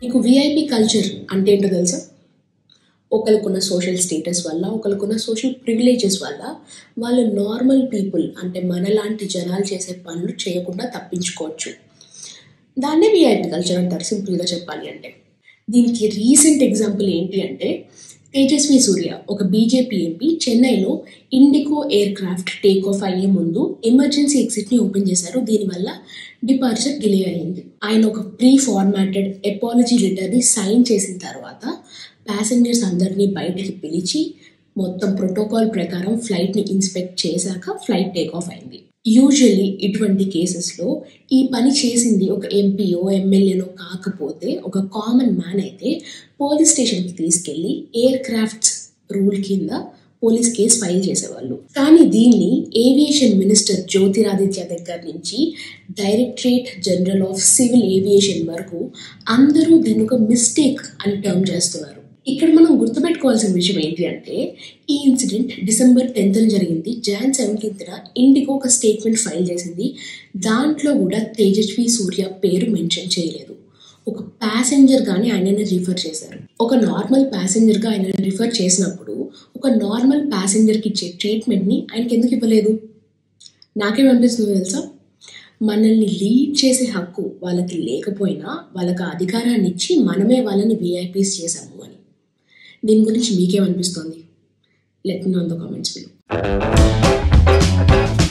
మీకు VIP culture అంటే ఏంటో తెలుసా ఒకరికున్న సోషల్ స్టేటస్ వల్ల ఒకరికున్న సోషల్ ప్రివిలేజెస్ వల్ల వాళ్ళు నార్మల్ పీపుల్ అంటే మనలాంటి జనాలు చేసే పనులు చేయకుండా తప్పించుకోవచ్చు దాన్నే విఐపి కల్చర్ అంటారు సింపుల్గా చెప్పాలి అంటే దీనికి రీసెంట్ ఎగ్జాంపుల్ ఏంటి అంటే తేజస్వి సూర్య ఒక బీజేపీ ఎంపీ చెన్నైలో IndiGo aircraft take off అయ్యే ముందు ఎమర్జెన్సీ ఎగ్జిట్ని ఓపెన్ చేశారు దీనివల్ల డిపార్చర్ డిలే అయింది ఆయన ఒక ప్రీ ఫార్మాటెడ్ ఎపాలజీ లెటర్ని సైన్ చేసిన తర్వాత ప్యాసింజర్స్ అందరినీ బయటికి పిలిచి మొత్తం ప్రోటోకాల్ ప్రకారం ఫ్లైట్ని ఇన్స్పెక్ట్ చేశాక ఫ్లైట్ టేక్ ఆఫ్ అయింది యూజువల్లీ ఇటువంటి కేసెస్లో ఈ పని చేసింది ఒక ఎంపీఓ ఎమ్మెల్యేనో కాకపోతే ఒక కామన్ మ్యాన్ అయితే పోలీస్ స్టేషన్కి తీసుకెళ్ళి ఎయిర్ క్రాఫ్ట్స్ రూల్ కింద పోలీస్ కేసు ఫైల్ చేసేవాళ్ళు కానీ దీన్ని ఏవియేషన్ మినిస్టర్ జ్యోతిరాదిత్య దగ్గర నుంచి directorate general of civil aviation వరకు అందరూ దీన్ని ఒక మిస్టేక్ అని టర్మ్ చేస్తున్నారు ఇక్కడ మనం గుర్తుపెట్టుకోవాల్సిన విషయం ఏంటి అంటే ఈ ఇన్సిడెంట్ డిసెంబర్ టెన్త్ జరిగింది జాన్ సెవెంటీన్త్న ఇండిగో ఒక స్టేట్మెంట్ ఫైల్ చేసింది దాంట్లో కూడా తేజస్వి సూర్య పేరు మెన్షన్ చేయలేదు ఒక ప్యాసింజర్ గానే ఆయనని రిఫర్ చేశారు ఒక నార్మల్ ప్యాసింజర్గా ఆయన రిఫర్ చేసినప్పుడు ఒక నార్మల్ ప్యాసింజర్కి ఇచ్చే ట్రీట్మెంట్ని ఆయనకి ఎందుకు ఇవ్వలేదు నాకేమనిపిస్తుందో తెలుసా మనల్ని లీడ్ చేసే హక్కు వాళ్ళకి లేకపోయినా వాళ్ళకి ఆ అధికారాన్ని ఇచ్చి మనమే వాళ్ళని విఐపీస్ చేశాము అని దీని గురించి మీకేమనిపిస్తోంది let me on the comments below